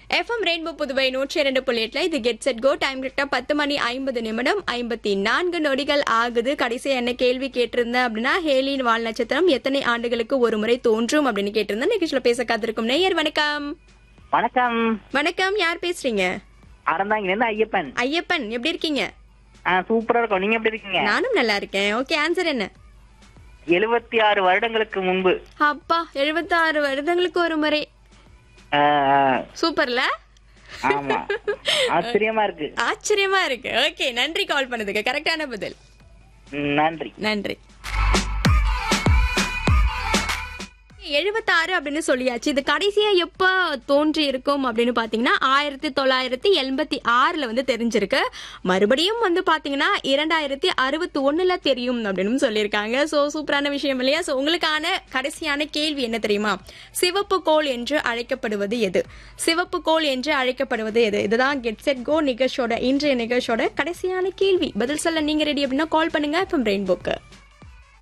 FM rainbow Puduvai நூற்றி இரண்டு புள்ளி எட்டுல இது கெட் செட் கோ டைம் கரெக்டா பத்து மணி ஐம்பது நிமிடம் ஐம்பத்தி நான்கு நொடிகள் ஆகுது கடைசியா என்ன கேள்வி கேட்டிருந்தேன் அப்படின்னா ஹேலின் வால் நட்சத்திரம் எத்தனை ஆண்டுகளுக்கு ஒரு முறை தோன்றும் அப்படின்னு கேட்டிருந்தேன் நிகழ்ச்சியில பேச காத்திருக்கும் நேயர் வணக்கம் வணக்கம் வணக்கம் யார் பேசுறீங்க அறந்தாங்கில இருந்து ஐயப்பன் ஐயப்பன் எப்படி இருக்கீங்க ஆ, சூப்பரா இருக்கும் நீங்க எப்படி இருக்கீங்க நானும் நல்லா இருக்கேன் ஓகே ஆன்சர் என்ன எழுபத்தி ஆறு வருடங்களுக்கு முன்பு அப்பா எழுபத்தாறு வருடங்களுக்கு ஒரு முறை ஆ, ஆ, சூப்பர்ல ஆமா ஆச்சரியமா இருக்கு ஆச்சரியமா இருக்கு ஓகே நன்றி கால் பண்ணதுக்கு கரெக்டான பதில் ம், நன்றி நன்றி எழுபத்தாறு அப்படின்னு சொல்லியாச்சு இது கடைசியா எப்ப தோன்றி இருக்கும் அப்படின்னு பாத்தீங்கன்னா ஆயிரத்தி தொள்ளாயிரத்தி எண்பத்தி ஆறுல வந்து தெரிஞ்சிருக்கு மறுபடியும் வந்து பாத்தீங்கன்னா இரண்டாயிரத்தி அறுபத்தி ஒண்ணுல தெரியும் அப்படின்னு சொல்லியிருக்காங்க சோ சூப்பரான விஷயம் இல்லையா சோ உங்களுக்கான கடைசியான கேள்வி என்ன தெரியுமா சிவப்பு கோள் என்று அழைக்கப்படுவது எது சிவப்பு கோள் என்று அழைக்கப்படுவது எது இதுதான் கெட் செட் கோ நிகழ்ச்சியோட இன்றைய நிகழ்ச்சியோட கடைசியான கேள்வி பதில் சொல்ல நீங்க ரெடி அப்படின்னா கால் பண்ணுங்க இப்போ ரெயின்போக்கு